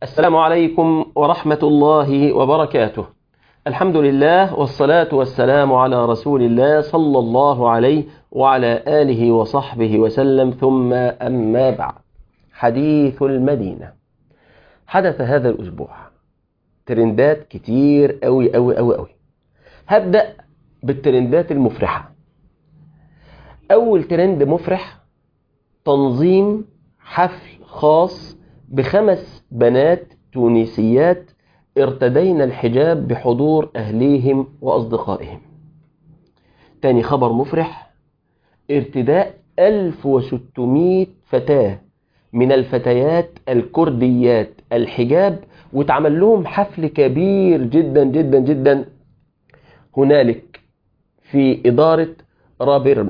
السلام عليكم ورحمة الله وبركاته الحمد لله والصلاة والسلام على رسول الله صلى الله عليه وعلى آله وصحبه وسلم ثم أما بعد حديث المدينة حدث هذا الأسبوع ترندات كتير أوي أوي أوي أوي هبدأ بالترندات المفرحة أول ترند مفرح تنظيم حفل خاص بخمس بنات تونسيات ارتدين الحجاب بحضور أهليهم وأصدقائهم تاني خبر مفرح ارتداء 1600 فتاة من الفتيات الكرديات الحجاب واتعمل لهم حفل كبير جدا جدا جدا هنالك في إدارة رابرم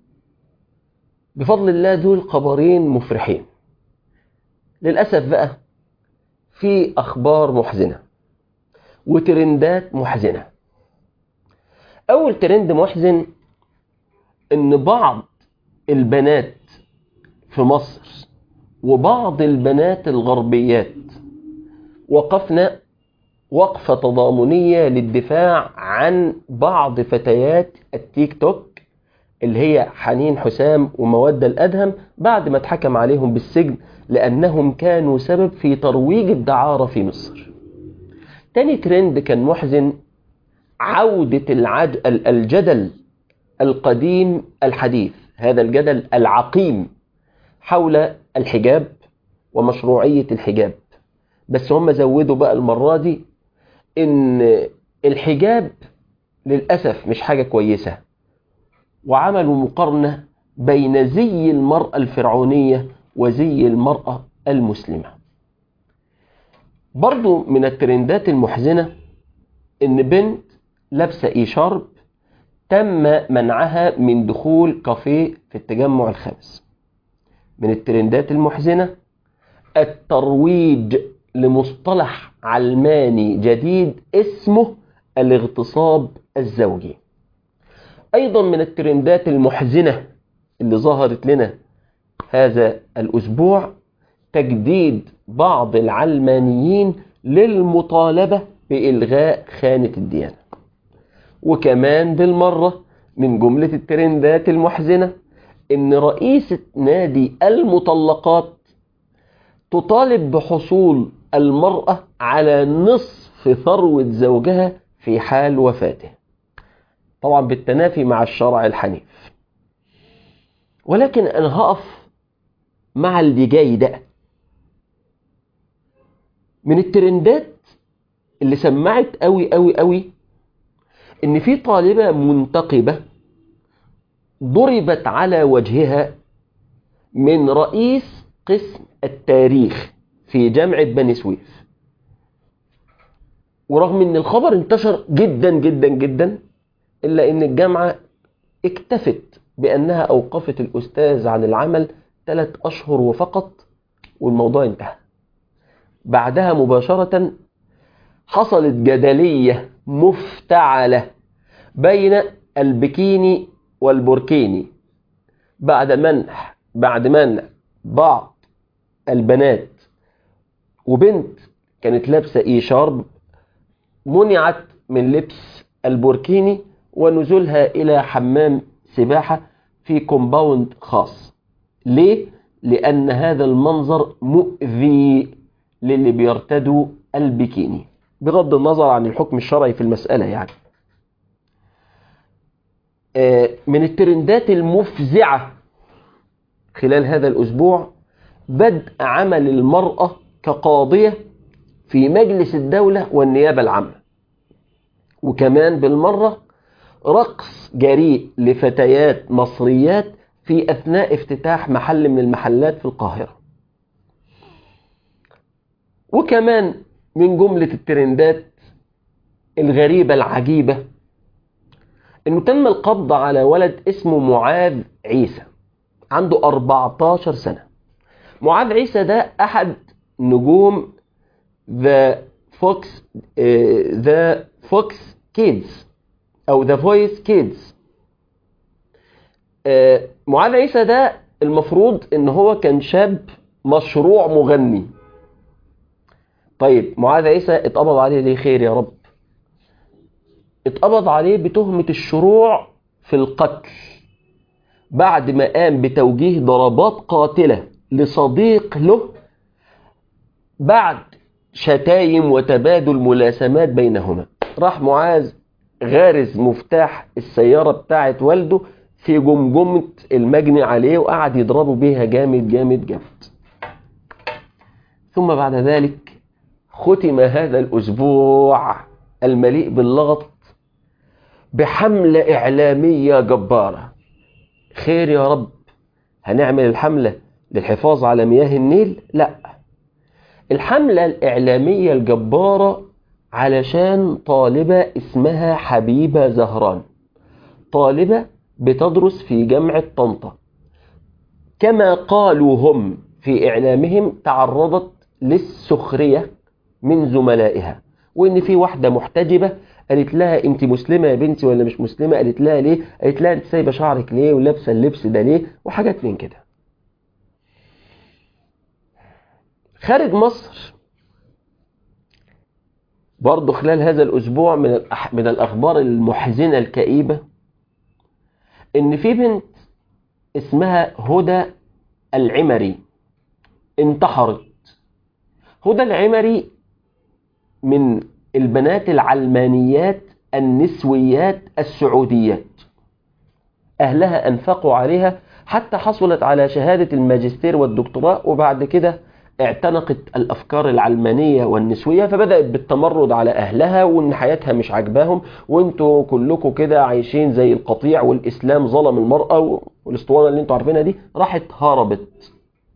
بفضل الله دول خبرين مفرحين للأسف بقى في أخبار محزنة وترندات محزنة أول ترند محزن إن بعض البنات في مصر وبعض البنات الغربيات وقفنا وقفة تضامنية للدفاع عن بعض فتيات التيك توك اللي هي حنين حسام ومودة الأدهم بعد ما اتحكم عليهم بالسجن لأنهم كانوا سبب في ترويج الدعارة في مصر تاني ترند كان محزن عودة العد... الجدل القديم الحديث هذا الجدل العقيم حول الحجاب ومشروعية الحجاب بس هم زودوا بقى المرة دي ان الحجاب للأسف مش حاجة كويسة وعملوا مقارنة بين زي المرأة الفرعونية وزي المرأة المسلمة برضو من الترندات المحزنة ان بنت لابسة اي شارب تم منعها من دخول كافيه في التجمع الخامس من الترندات المحزنة الترويج لمصطلح علماني جديد اسمه الاغتصاب الزوجي ايضا من الترندات المحزنة اللي ظهرت لنا هذا الاسبوع تجديد بعض العلمانيين للمطالبة بإلغاء خانة الديانة وكمان بالمرة من جملة الترندات المحزنة إن رئيسة نادي المطلقات تطالب بحصول المرأة على نصف ثروة زوجها في حال وفاته طبعا بالتنافي مع الشرع الحنيف ولكن أنا هقف مع اللي جاي ده من الترندات اللي سمعت قوي قوي قوي ان في طالبة منتقبة ضربت على وجهها من رئيس قسم التاريخ في جامعة بني سويف ورغم ان الخبر انتشر جدا جدا جدا الا ان الجامعة اكتفت بانها اوقفت الاستاذ عن العمل ثلاث اشهر وفقط والموضوع انتهى بعدها مباشرة حصلت جدلية مفتعلة بين البكيني والبوركيني بعد منح بعد منع بعض البنات وبنت كانت لابسة اي شارب منعت من لبس البوركيني ونزولها الى حمام سباحة في كومباوند خاص ليه؟ لأن هذا المنظر مؤذي للي بيرتدوا البكيني بغض النظر عن الحكم الشرعي في المسألة يعني من الترندات المفزعة خلال هذا الأسبوع بدء عمل المرأة كقاضية في مجلس الدولة والنيابة العامة وكمان بالمرة رقص جريء لفتيات مصريات في أثناء افتتاح محل من المحلات في القاهرة وكمان من جملة الترندات الغريبة العجيبة انه تم القبض على ولد اسمه معاذ عيسى عنده 14 سنة معاذ عيسى ده احد نجوم ذا فوكس ذا فوكس كيدز او ذا فويس كيدز معاذ عيسى ده المفروض ان هو كان شاب مشروع مغني طيب معاذ عيسى اتقبض عليه ليه خير يا رب اتقبض عليه بتهمة الشروع في القتل بعد ما قام بتوجيه ضربات قاتلة لصديق له بعد شتايم وتبادل ملاسمات بينهما راح معاذ غارز مفتاح السيارة بتاعت والده في جمجمة المجني عليه وقعد يضربه بيها جامد جامد جامد ثم بعد ذلك ختم هذا الأسبوع المليء باللغط بحملة إعلامية جبارة خير يا رب هنعمل الحملة للحفاظ على مياه النيل لا الحملة الإعلامية الجبارة علشان طالبة اسمها حبيبة زهران طالبة بتدرس في جامعة طنطا كما قالوا هم في إعلامهم تعرضت للسخرية من زملائها وإن في واحدة محتجبة قالت لها أنت مسلمة يا بنتي ولا مش مسلمة قالت لها ليه قالت لها أنت سايبة شعرك ليه ولابسة اللبس ده ليه وحاجات من كده خارج مصر برضه خلال هذا الأسبوع من الأح... من الأخبار المحزنة الكئيبة إن في بنت اسمها هدى العمري انتحرت هدى العمري من البنات العلمانيات النسويات السعوديات أهلها أنفقوا عليها حتى حصلت على شهادة الماجستير والدكتوراه وبعد كده اعتنقت الأفكار العلمانية والنسوية فبدأت بالتمرد على أهلها وإن حياتها مش عاجباهم وإنتوا كلكم كده عايشين زي القطيع والإسلام ظلم المرأة والاسطوانة اللي انتوا عارفينها دي راحت هربت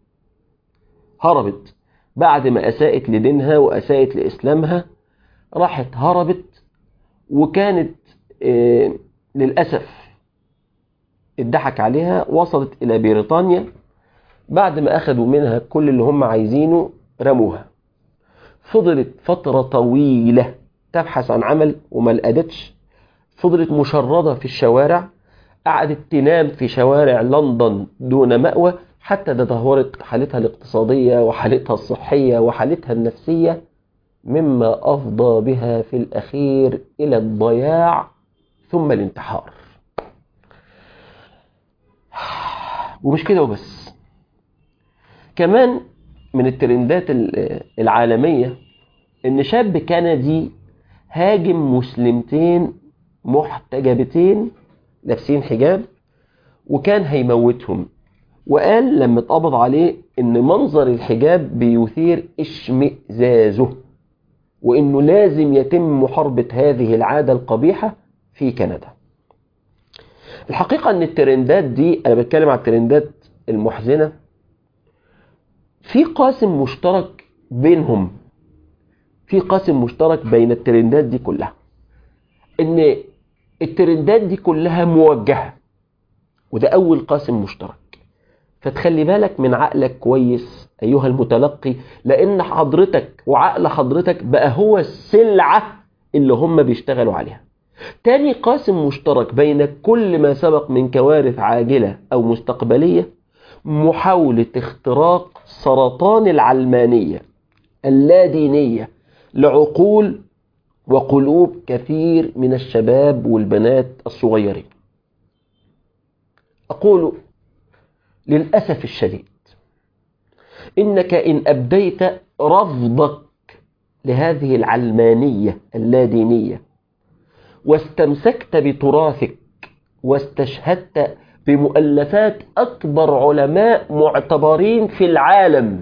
هربت بعد ما أساءت لدينها وأساءت لإسلامها راحت هربت وكانت آه للأسف اتضحك عليها وصلت إلى بريطانيا بعد ما أخذوا منها كل اللي هم عايزينه رموها فضلت فترة طويلة تبحث عن عمل وما لقدتش فضلت مشردة في الشوارع قعدت تنام في شوارع لندن دون مأوى حتى تدهورت حالتها الاقتصادية وحالتها الصحية وحالتها النفسية مما أفضى بها في الأخير إلى الضياع ثم الانتحار ومش كده وبس كمان من الترندات العالمية ان شاب كندي هاجم مسلمتين محتجبتين لابسين حجاب وكان هيموتهم وقال لما اتقبض عليه ان منظر الحجاب بيثير اشمئزازه وانه لازم يتم محاربة هذه العادة القبيحة في كندا الحقيقة ان الترندات دي انا بتكلم عن الترندات المحزنة في قاسم مشترك بينهم في قاسم مشترك بين الترندات دي كلها ان الترندات دي كلها موجهة وده اول قاسم مشترك فتخلي بالك من عقلك كويس ايها المتلقي لان حضرتك وعقل حضرتك بقى هو السلعة اللي هم بيشتغلوا عليها تاني قاسم مشترك بين كل ما سبق من كوارث عاجلة او مستقبلية محاولة اختراق سرطان العلمانية اللادينية لعقول وقلوب كثير من الشباب والبنات الصغيرين أقول للأسف الشديد إنك إن أبديت رفضك لهذه العلمانية اللادينية واستمسكت بتراثك واستشهدت بمؤلفات أكبر علماء معتبرين في العالم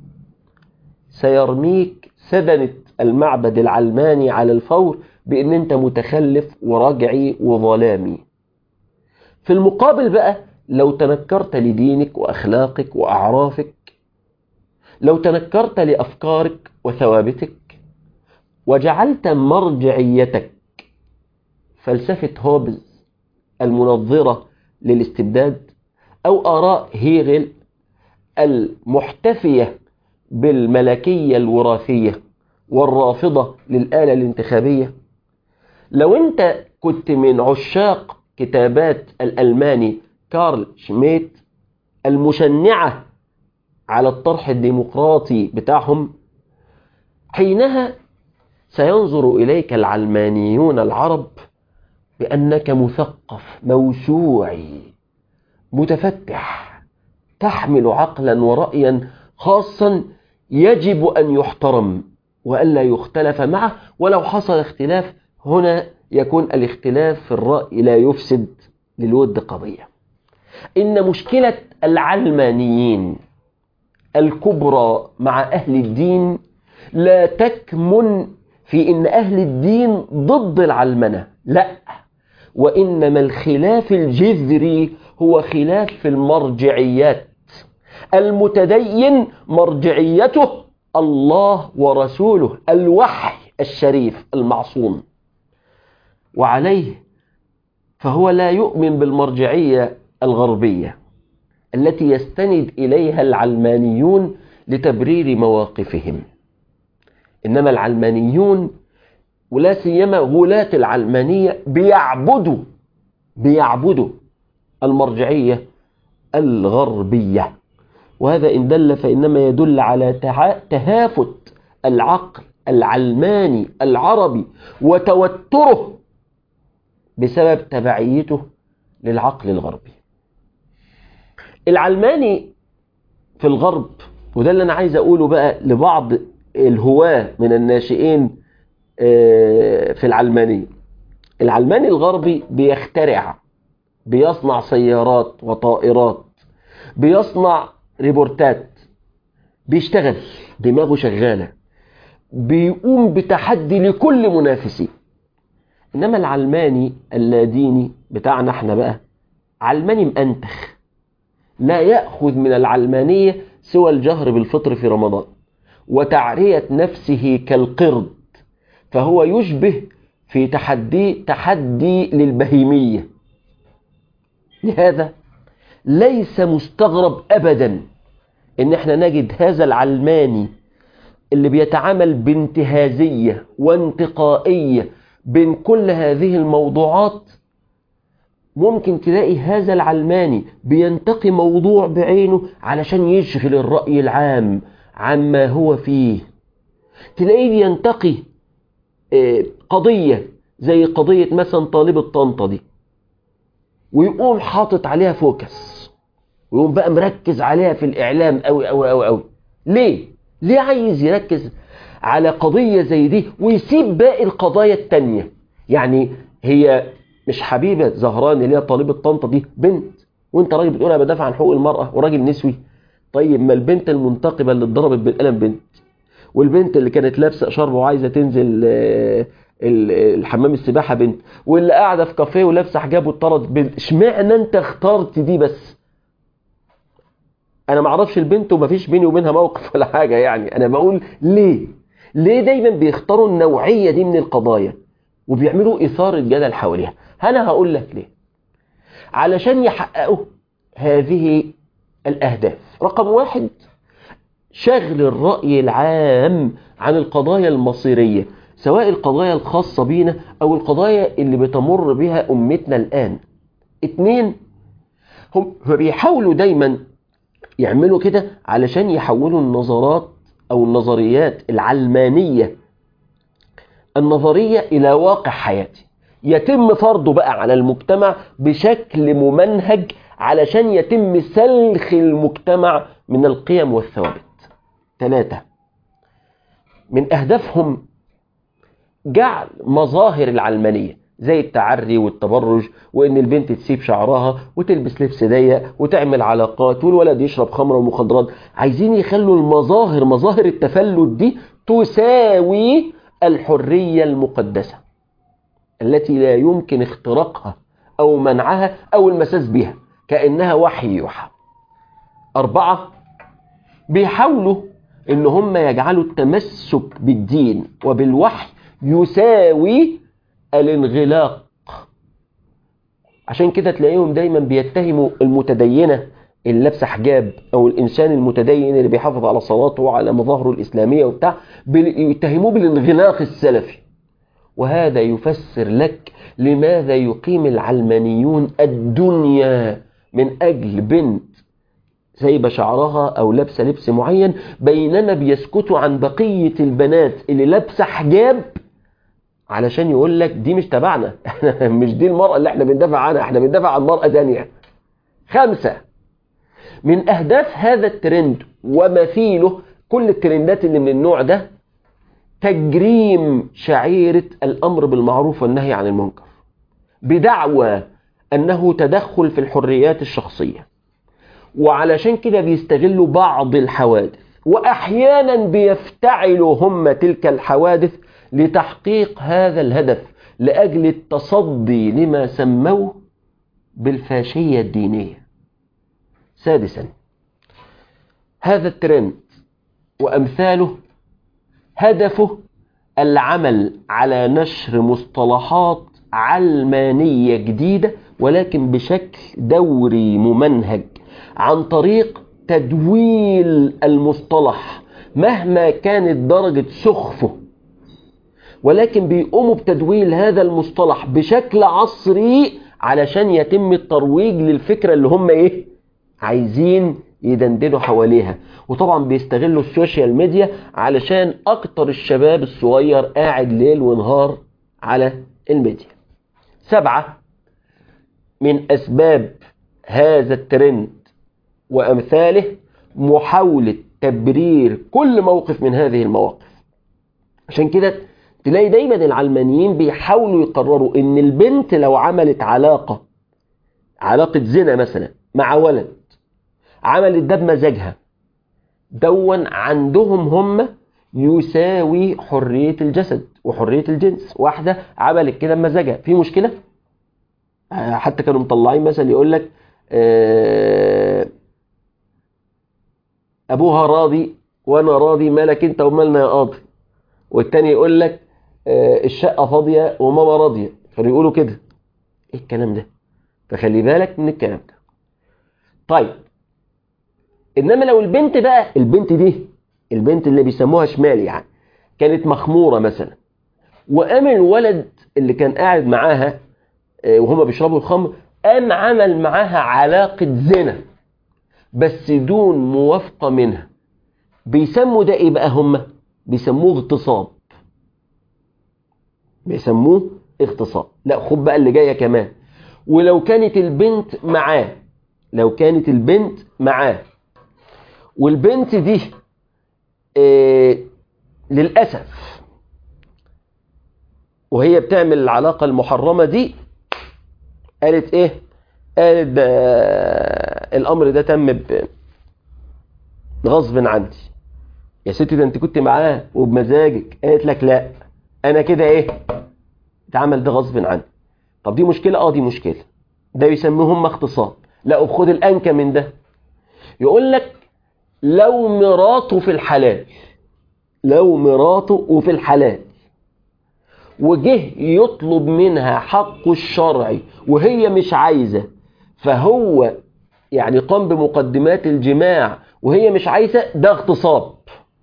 سيرميك سدنة المعبد العلماني على الفور بأن أنت متخلف ورجعي وظلامي في المقابل بقى لو تنكرت لدينك وأخلاقك وأعرافك لو تنكرت لأفكارك وثوابتك وجعلت مرجعيتك فلسفة هوبز المنظرة للاستبداد أو آراء هيغل المحتفية بالملكية الوراثية والرافضة للآلة الانتخابية لو أنت كنت من عشاق كتابات الألماني كارل شميت المشنعة على الطرح الديمقراطي بتاعهم حينها سينظر إليك العلمانيون العرب بأنك مثقف موسوعي متفتح تحمل عقلا ورأيا خاصا يجب أن يحترم وألا يختلف معه ولو حصل اختلاف هنا يكون الاختلاف في الرأي لا يفسد للود قضية إن مشكلة العلمانيين الكبرى مع أهل الدين لا تكمن في إن أهل الدين ضد العلمنة لا وإنما الخلاف الجذري هو خلاف في المرجعيات المتدين مرجعيته الله ورسوله الوحي الشريف المعصوم وعليه فهو لا يؤمن بالمرجعية الغربية التي يستند إليها العلمانيون لتبرير مواقفهم إنما العلمانيون ولا سيما غلاة العلمانية بيعبدوا بيعبدوا المرجعية الغربية وهذا إن دل فإنما يدل على تهافت العقل العلماني العربي وتوتره بسبب تبعيته للعقل الغربي العلماني في الغرب وده اللي أنا عايز أقوله بقى لبعض الهواة من الناشئين في العلمانية العلماني الغربي بيخترع بيصنع سيارات وطائرات بيصنع ريبورتات بيشتغل دماغه شغالة بيقوم بتحدي لكل منافسي إنما العلماني اللاديني بتاعنا احنا بقى علماني مأنتخ لا يأخذ من العلمانية سوى الجهر بالفطر في رمضان وتعرية نفسه كالقرد فهو يشبه في تحدي تحدي للبهيمية لهذا ليس مستغرب أبدا إن احنا نجد هذا العلماني اللي بيتعامل بانتهازية وانتقائية بين كل هذه الموضوعات ممكن تلاقي هذا العلماني بينتقي موضوع بعينه علشان يشغل الرأي العام عما هو فيه تلاقيه بينتقي قضية زي قضية مثلا طالب الطنطا دي ويقوم حاطط عليها فوكس ويقوم بقى مركز عليها في الإعلام أوي أوي أوي أوي ليه؟ ليه عايز يركز على قضية زي دي ويسيب باقي القضايا التانية يعني هي مش حبيبة زهران اللي هي طالبة طنطا دي بنت وانت راجل بتقول انا بدافع عن حقوق المرأة وراجل نسوي طيب ما البنت المنتقبة اللي اتضربت بالقلم بنت والبنت اللي كانت لابسه شرب وعايزه تنزل الحمام السباحه بنت واللي قاعده في كافيه ولابسه حجاب واتطرد بنت اشمعنى انت اخترت دي بس انا ما اعرفش البنت ومفيش بيني وبينها موقف ولا حاجه يعني انا بقول ليه ليه دايما بيختاروا النوعيه دي من القضايا وبيعملوا اثاره جدل حواليها انا هقول لك ليه علشان يحققوا هذه الاهداف رقم واحد شغل الرأي العام عن القضايا المصيرية سواء القضايا الخاصة بينا أو القضايا اللي بتمر بها أمتنا الآن اتنين هم بيحاولوا دايما يعملوا كده علشان يحولوا النظرات أو النظريات العلمانية النظرية إلى واقع حياتي يتم فرضه بقى على المجتمع بشكل ممنهج علشان يتم سلخ المجتمع من القيم والثوابت ثلاثة من أهدافهم جعل مظاهر العلمانية زي التعري والتبرج وإن البنت تسيب شعرها وتلبس لبس ضيق وتعمل علاقات والولد يشرب خمرة ومخدرات عايزين يخلوا المظاهر مظاهر التفلت دي تساوي الحرية المقدسة التي لا يمكن اختراقها أو منعها أو المساس بها كأنها وحي يوحى أربعة بيحاولوا ان هم يجعلوا التمسك بالدين وبالوحي يساوي الانغلاق عشان كده تلاقيهم دايما بيتهموا المتدينة اللي لابسه حجاب او الانسان المتدين اللي بيحافظ على صلاته وعلى مظاهره الاسلاميه وبتاع يتهموه بالانغلاق السلفي وهذا يفسر لك لماذا يقيم العلمانيون الدنيا من اجل بنت سايبه شعرها او لابسه لبس معين بينما بيسكتوا عن بقيه البنات اللي لابسه حجاب علشان يقول لك دي مش تبعنا مش دي المرأة اللي احنا بندافع عنها احنا بندافع عن مرأة تانية خمسة من أهداف هذا الترند ومثيله كل الترندات اللي من النوع ده تجريم شعيرة الأمر بالمعروف والنهي عن المنكر بدعوى أنه تدخل في الحريات الشخصية وعلشان كده بيستغلوا بعض الحوادث وأحيانا بيفتعلوا هم تلك الحوادث لتحقيق هذا الهدف لأجل التصدي لما سموه بالفاشية الدينية سادسا هذا الترند وأمثاله هدفه العمل على نشر مصطلحات علمانية جديدة ولكن بشكل دوري ممنهج عن طريق تدويل المصطلح مهما كانت درجة سخفه ولكن بيقوموا بتدويل هذا المصطلح بشكل عصري علشان يتم الترويج للفكرة اللي هم ايه عايزين يدندنوا حواليها وطبعا بيستغلوا السوشيال ميديا علشان اكتر الشباب الصغير قاعد ليل ونهار على الميديا سبعة من اسباب هذا الترند وامثاله محاولة تبرير كل موقف من هذه المواقف عشان كده تلاقي دايما العلمانيين بيحاولوا يقرروا ان البنت لو عملت علاقة علاقة زنا مثلا مع ولد عملت ده بمزاجها دون عندهم هم يساوي حرية الجسد وحرية الجنس واحدة عملت كده بمزاجها في مشكلة حتى كانوا مطلعين مثلا يقول لك ابوها راضي وانا راضي مالك انت ومالنا يا قاضي والتاني يقول لك الشقة فاضية وماما راضية فبيقولوا كده ايه الكلام ده فخلي بالك من الكلام ده طيب انما لو البنت بقى البنت دي البنت اللي بيسموها شمال يعني كانت مخمورة مثلا وقام الولد اللي كان قاعد معاها وهما بيشربوا الخمر قام عمل معاها علاقة زنا بس دون موافقة منها بيسموا ده ايه بقى هما بيسموه اغتصاب بيسموه اغتصاب لا خد بقى اللي جايه كمان ولو كانت البنت معاه لو كانت البنت معاه والبنت دي آه للاسف وهي بتعمل العلاقه المحرمه دي قالت ايه قالت ده الامر ده تم غصب عني يا ستي ده انت كنت معاه وبمزاجك قالت لك لا انا كده ايه اتعمل ده غصب عني طب دي مشكلة اه دي مشكلة ده يسموهم اغتصاب لا وخد الانكى من ده يقول لك لو مراته في الحلال لو مراته وفي الحلال وجه يطلب منها حقه الشرعي وهي مش عايزة فهو يعني قام بمقدمات الجماع وهي مش عايزة ده اغتصاب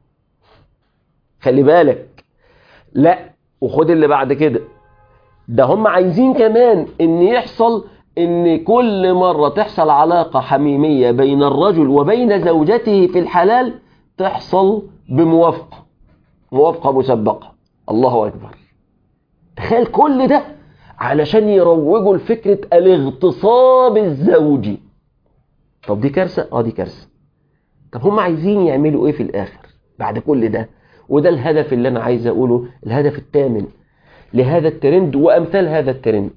خلي بالك لا وخد اللي بعد كده ده هم عايزين كمان ان يحصل ان كل مرة تحصل علاقة حميمية بين الرجل وبين زوجته في الحلال تحصل بموافقة موافقة مسبقة الله اكبر تخيل كل ده علشان يروجوا لفكرة الاغتصاب الزوجي طب دي كارثة اه دي كارثة طب هم عايزين يعملوا ايه في الاخر بعد كل ده وده الهدف اللي انا عايز اقوله الهدف الثامن لهذا الترند وامثال هذا الترند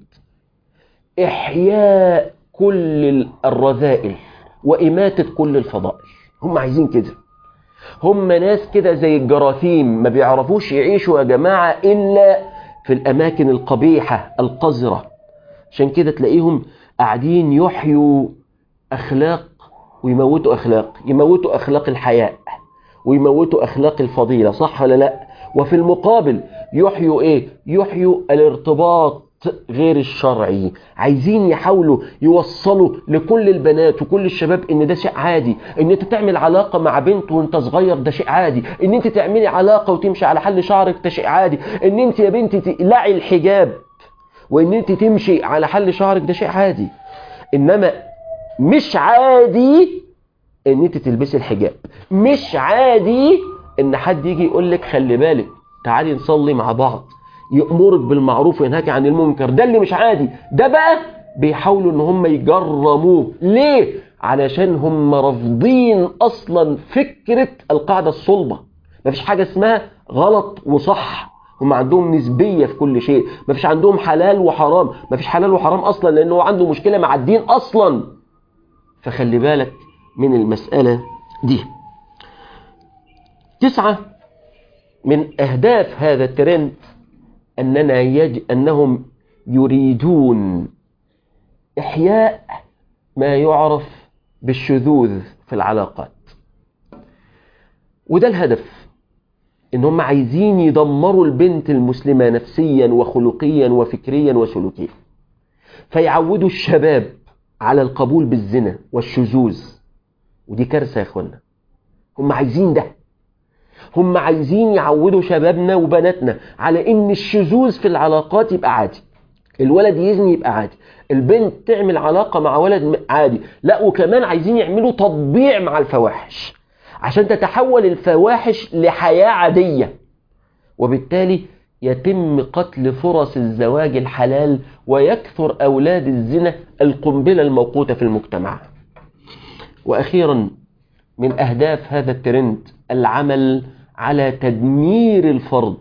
احياء كل الرذائل واماتة كل الفضائل هم عايزين كده هم ناس كده زي الجراثيم ما بيعرفوش يعيشوا يا جماعة الا في الاماكن القبيحة القذرة عشان كده تلاقيهم قاعدين يحيوا اخلاق ويموتوا اخلاق يموتوا اخلاق الحياء ويموتوا اخلاق الفضيلة صح ولا لا وفي المقابل يحيوا ايه يحيوا الارتباط غير الشرعي عايزين يحاولوا يوصلوا لكل البنات وكل الشباب ان ده شيء عادي ان انت تعمل علاقة مع بنت وانت صغير ده شيء عادي ان انت تعملي علاقة وتمشي على حل شعرك ده شيء عادي ان انت يا بنتي تقلعي الحجاب وان انت تمشي على حل شعرك ده شيء عادي انما مش عادي ان انت تلبسي الحجاب مش عادي ان حد يجي يقول لك خلي بالك تعالي نصلي مع بعض يأمرك بالمعروف وينهاك عن المنكر ده اللي مش عادي ده بقى بيحاولوا ان هم يجرموه ليه علشان هم رافضين اصلا فكرة القاعدة الصلبة مفيش حاجة اسمها غلط وصح هم عندهم نسبية في كل شيء مفيش عندهم حلال وحرام مفيش حلال وحرام اصلا لانه عنده مشكلة مع الدين اصلا فخلي بالك من المسألة دي تسعة من أهداف هذا الترند أننا يج... أنهم يريدون إحياء ما يعرف بالشذوذ في العلاقات وده الهدف إن هم عايزين يدمروا البنت المسلمة نفسيا وخلقيا وفكريا وسلوكيا فيعودوا الشباب على القبول بالزنا والشذوذ ودي كارثة يا اخوانا هم عايزين ده هم عايزين يعودوا شبابنا وبناتنا على ان الشذوذ في العلاقات يبقى عادي الولد يزني يبقى عادي البنت تعمل علاقة مع ولد عادي لا وكمان عايزين يعملوا تطبيع مع الفواحش عشان تتحول الفواحش لحياة عادية وبالتالي يتم قتل فرص الزواج الحلال ويكثر أولاد الزنا القنبلة الموقوتة في المجتمع وأخيرا من أهداف هذا الترند العمل على تدمير الفرد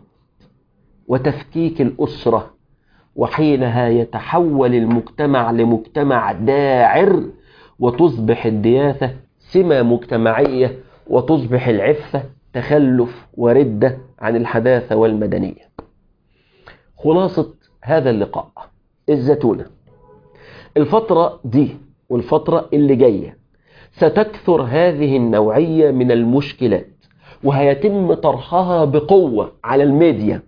وتفكيك الأسرة وحينها يتحول المجتمع لمجتمع داعر وتصبح الدياثة سمة مجتمعية وتصبح العفة تخلف وردة عن الحداثة والمدنية خلاصة هذا اللقاء الزتونة الفترة دي والفترة اللي جاية ستكثر هذه النوعية من المشكلات وهيتم طرحها بقوة على الميديا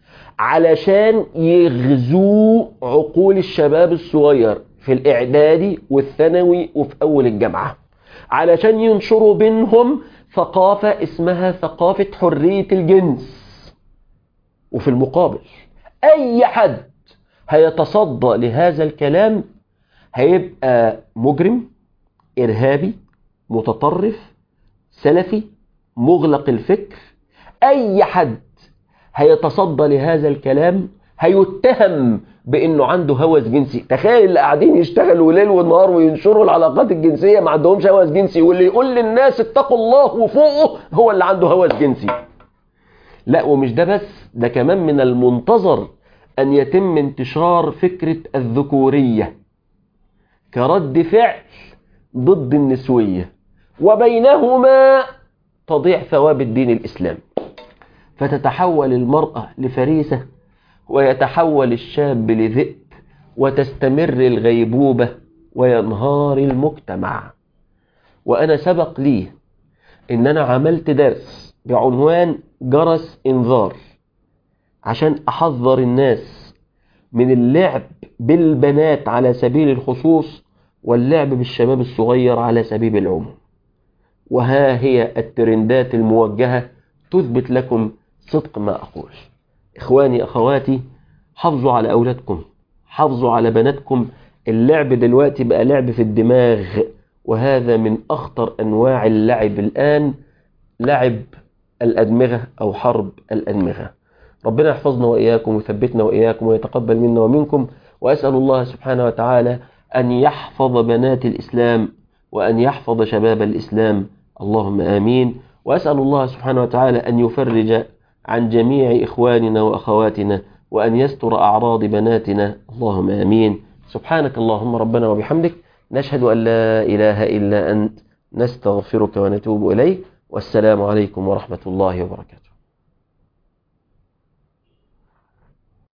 علشان يغزوا عقول الشباب الصغير في الإعدادي والثانوي وفي أول الجامعة علشان ينشروا بينهم ثقافة اسمها ثقافة حرية الجنس وفي المقابل أي حد هيتصدى لهذا الكلام هيبقى مجرم إرهابي متطرف سلفي مغلق الفكر أي حد هيتصدى لهذا الكلام هيتهم بانه عنده هوس جنسي تخيل اللي قاعدين يشتغلوا ليل ونهار وينشروا العلاقات الجنسيه ما عندهمش هوس جنسي واللي يقول للناس اتقوا الله وفوقه هو اللي عنده هوس جنسي لا ومش ده بس ده كمان من المنتظر ان يتم انتشار فكره الذكوريه كرد فعل ضد النسويه وبينهما تضيع ثواب الدين الاسلامي فتتحول المرأة لفريسة ويتحول الشاب لذئب وتستمر الغيبوبة وينهار المجتمع وأنا سبق لي إن أنا عملت درس بعنوان جرس إنذار عشان أحذر الناس من اللعب بالبنات على سبيل الخصوص واللعب بالشباب الصغير على سبيل العموم وها هي الترندات الموجهة تثبت لكم صدق ما أقول إخواني أخواتي حافظوا على أولادكم حافظوا على بناتكم اللعب دلوقتي بقى لعب في الدماغ وهذا من أخطر أنواع اللعب الآن لعب الأدمغة أو حرب الأدمغة ربنا يحفظنا وإياكم ويثبتنا وإياكم ويتقبل منا ومنكم وأسأل الله سبحانه وتعالى أن يحفظ بنات الإسلام وأن يحفظ شباب الإسلام اللهم آمين وأسأل الله سبحانه وتعالى أن يفرج عن جميع إخواننا وأخواتنا وأن يستر أعراض بناتنا اللهم آمين سبحانك اللهم ربنا وبحمدك نشهد أن لا إله إلا أنت نستغفرك ونتوب إليك والسلام عليكم ورحمة الله وبركاته